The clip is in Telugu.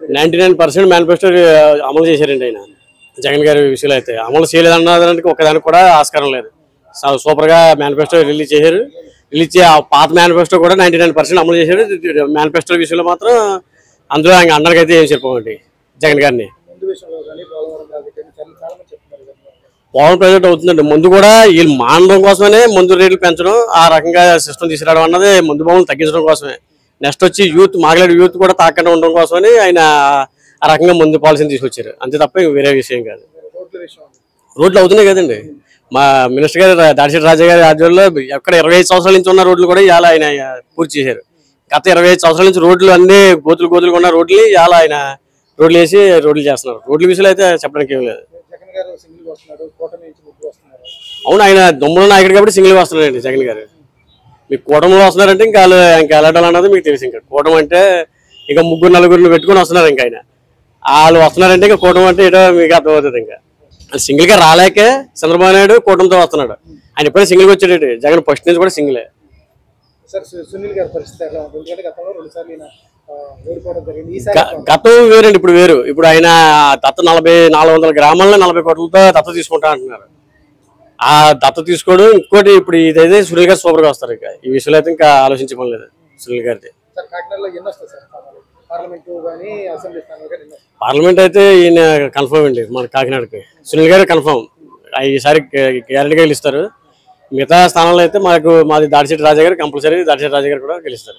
నైన్టీ నైన్ పర్సెంట్ మేనిఫెస్టో అమలు చేశారండి ఆయన జగన్ గారి విషయంలో అయితే అమలు చేయలేదన్నదానికి ఒకదానికి కూడా ఆస్కారం లేదు స- సూపర్గా మేనిఫెస్టో రిలీజ్ చేశారు రిలీజ్ చే ఆ పాత మేనిఫెస్టో కూడా నైన్టీ నైన్ పర్సెంట్ అమలు చేశారు మేనిఫెస్టో విషయంలో మాత్రం అందులో ఆయన అందరికైతే ఏం చెప్పమండి జగన్ గారిని ముందు విషయంలో కానీ పోలవరం కానీ చాలా చాలా మంది చెప్తున్నారు కదా. పవన్ ప్రాజెక్ట్ అవుతుందండి ముందు కూడా వీళ్ళు మానడం కోసమే మందు రేట్లు పెంచడం ఆ రకంగా సిస్టమ్ తీసుకురావడం అన్నది మందు బాబులు తగ్గించడం కోసమే నెక్స్ట్ వచ్చి యూత్ మాగలేడు యూత్ కూడా తాకుండా ఉండడం కోసమని ఆయన ఆ రకంగా ముందు పాలసీని తీసుకొచ్చారు అంతే తప్ప ఇంక వేరే విషయం కాదు రోడ్ల విషయం రోడ్లు అవుతున్నాయి కదండి మా మినిస్టర్ గారు దాడిశెట్టి రాజా గారి ఆధ్వర్యంలో ఎక్కడ ఇరవై ఐదు సంవత్సరాల నుంచి ఉన్న రోడ్లు కూడా ఇవాళ ఆయన పూర్తి చేశారు గత ఇరవై ఐదు సంవత్సరాల నుంచి రోడ్లు అన్ని గోతులు గోతులు ఉన్న రోడ్లు ఇవాళ ఆయన రోడ్లు వేసి రోడ్లు చేస్తున్నారు రోడ్ల విషయంలో అయితే చెప్పడానికి ఏం లేదు జగన్ గారు సింగిల్ వస్తున్నాడు కూటమి నుంచి ముగ్గురు వస్తున్నారు అవును ఆయన దొమ్మల నాయకుడు కాబట్టి సింగిల్ వస్తున్నాడండి జగన్ గారు మీకు కూటమిలో వస్తున్నారంటే ఇంకా వాళ్ళు ఇంకా వెళ్ళడం అన్నది మీకు తెలుసు ఇంకా కూటమి అంటే ఇంకా ముగ్గురు నలుగురిని పెట్టుకొని వస్తున్నారు ఇంకా ఆయన వాళ్ళు వస్తున్నారంటే ఇంకా కూటమి అంటే ఏటో మీకు అర్థమవుతుంది ఇంకా సింగిల్ గా రాలేకే చంద్రబాబు నాయుడు కూటమితో వస్తున్నాడు ఆయన ఎప్పుడైనా సింగిల్ గా వచ్చాడు జగన్ ఫస్ట్ నుంచి కూడా సింగిలే సార్ సు- సునీల్ గారి పరిస్థితి ఎలా ఉంది ఎందుకంటే గతంలో రెండు సార్లు ఈయన ఆ, ఓడిపోవడం జరిగింది ఈసారి గ- గతం వేరండి ఇప్పుడు వేరు ఇప్పుడు ఆయన దత్త నలభై నాలుగు వందల గ్రామాలను నలభై కోట్లతో దత్త తీసుకుంటా అంటున్నారు ఆ దత్త తీసుకోవడం ఇంకోటి ఇప్పుడు ఇదైతే సునీల్ గారు సూపర్ గా వస్తారు ఇంకా ఈ విషయంలో అయితే ఇంకా ఆలోచించే పని లేదు సునీల్ గారిది సార్ కాకినాడలో ఎన్ని వస్తాయి సార్ స్థానాలు పార్లమెంటు కానీ అసెంబ్లీ స్థానాలు కానీ ఎన్ని వస్తాయి పార్లమెంట్ అయితే ఈయన కన్ఫర్మ్ అండి మన కాకినాడకి సునీల్ గారు కన్ఫర్మ్ ఈసారి గ్యారెంటీగా గెలుస్తారు మిగతా స్థానాల్లో అయితే మాకు మాది దాడిశెట్టి రాజా గారు కంపల్సరీ దాడిశెట్టి రాజా గారు కూడా గెలుస్తారు